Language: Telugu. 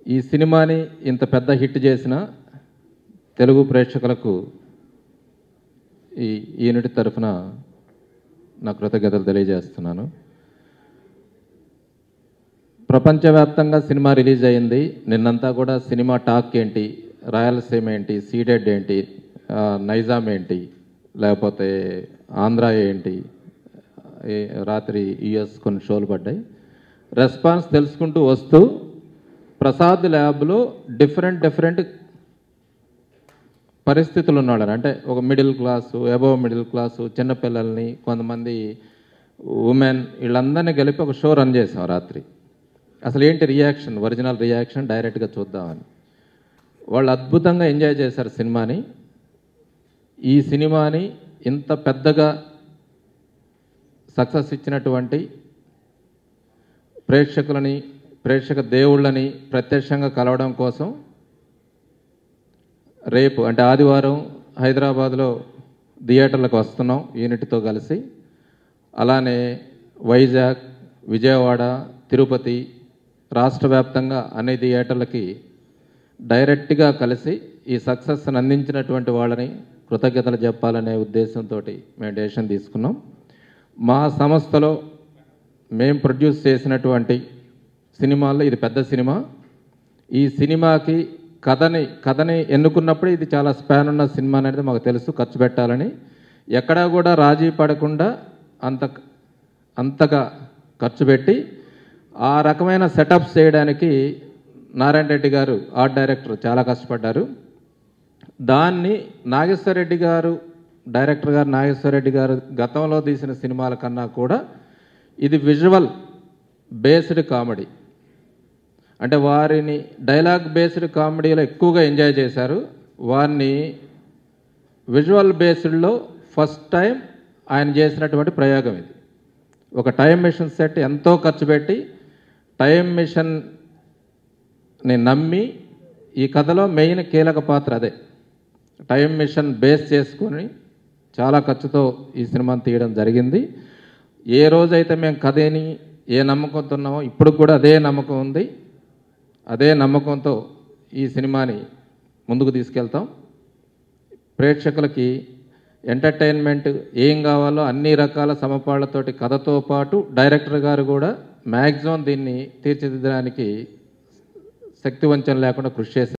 ఈ సినిమాని ఇంత పెద్ద హిట్ చేసిన తెలుగు ప్రేక్షకులకు ఈ యూనిట్ తరఫున నా కృతజ్ఞతలు తెలియజేస్తున్నాను ప్రపంచవ్యాప్తంగా సినిమా రిలీజ్ అయింది నిన్నంతా కూడా సినిమా టాక్ ఏంటి రాయలసీమ ఏంటి సీడెడ్ ఏంటి ఆ, నైజాం ఏంటి లేకపోతే ఆంధ్ర ఏంటి ఏ, రాత్రి యుఎస్ కొన్ని షోలు పడ్డాయి రెస్పాన్స్ తెలుసుకుంటూ వస్తూ ప్రసాద్ ల్యాబ్లో డిఫరెంట్ డిఫరెంట్ పరిస్థితులు ఉన్నాడు అంటే ఒక middle class above middle class చిన్నపిల్లల్ని కొంతమంది ఉమెన్ వీళ్ళందరినీ కలిపి ఒక షో రన్ చేసాం రాత్రి అసలు ఏంటి రియాక్షన్ ఒరిజినల్ రియాక్షన్ డైరెక్ట్గా చూద్దామని వాళ్ళు అద్భుతంగా ఎంజాయ్ చేశారు సినిమాని ఈ సినిమాని ఇంత పెద్దగా సక్సెస్ ఇచ్చినటువంటి ప్రేక్షకులని ప్రేక్షక దేవుళ్ళని ప్రత్యక్షంగా కలవడం కోసం రేపు అంటే ఆదివారం హైదరాబాద్లో థియేటర్లకు వస్తున్నాం యూనిట్తో కలిసి అలానే వైజాగ్ విజయవాడ తిరుపతి రాష్ట్ర వ్యాప్తంగా అన్ని థియేటర్లకి డైరెక్ట్గా కలిసి ఈ సక్సెస్ని అందించినటువంటి వాళ్ళని కృతజ్ఞతలు చెప్పాలనే ఉద్దేశంతో మేము డెసిషన్ తీసుకున్నాం మా సంస్థలో మేము ప్రొడ్యూస్ చేసినటువంటి సినిమాల్లో ఇది పెద్ద సినిమా ఈ సినిమాకి కథని కథని ఎన్నుకున్నప్పుడు ఇది చాలా స్పాన్ ఉన్న సినిమా అనేది మాకు తెలుసు ఖర్చు పెట్టాలని ఎక్కడా కూడా రాజీ పడకుండా అంత అంతగా ఖర్చు పెట్టి ఆ రకమైన సెటప్స్ చేయడానికి నారాయణ రెడ్డి గారు ఆర్ట్ డైరెక్టర్ చాలా కష్టపడ్డారు దాన్ని నాగేశ్వర రెడ్డి గారు డైరెక్టర్ గారు నాగేశ్వర రెడ్డి గారు గతంలో తీసిన సినిమాల కన్నా కూడా ఇది విజువల్ బేస్డ్ కామెడీ అంటే వారిని డైలాగ్ బేస్డ్ కామెడీలో ఎక్కువగా ఎంజాయ్ చేశారు వారిని విజువల్ బేస్డ్లో ఫస్ట్ టైం ఆయన చేసినటువంటి ప్రయోగం ఇది ఒక టైం మిషన్ సెట్ ఎంతో ఖర్చు పెట్టి టైం మిషన్ని నమ్మి ఈ కథలో మెయిన్ కీలక పాత్ర అదే టైం మిషన్ బేస్ చేసుకొని చాలా ఖర్చుతో ఈ సినిమాని తీయడం జరిగింది ఏ రోజైతే మేము కథని ఏ నమ్మకంతో ఉన్నామో ఇప్పుడు కూడా అదే నమ్మకం ఉంది అదే నమ్మకంతో ఈ సినిమాని ముందుకు తీసుకెళ్తాం ప్రేక్షకులకి ఎంటర్టైన్మెంట్ ఏం కావాలో అన్ని రకాల సమపాళ్లతోటి కథతో పాటు డైరెక్టర్ గారు కూడా మ్యాక్సిమం దీన్ని తీర్చిదిద్దడానికి శక్తి వంచన లేకుండా కృషి చేశారు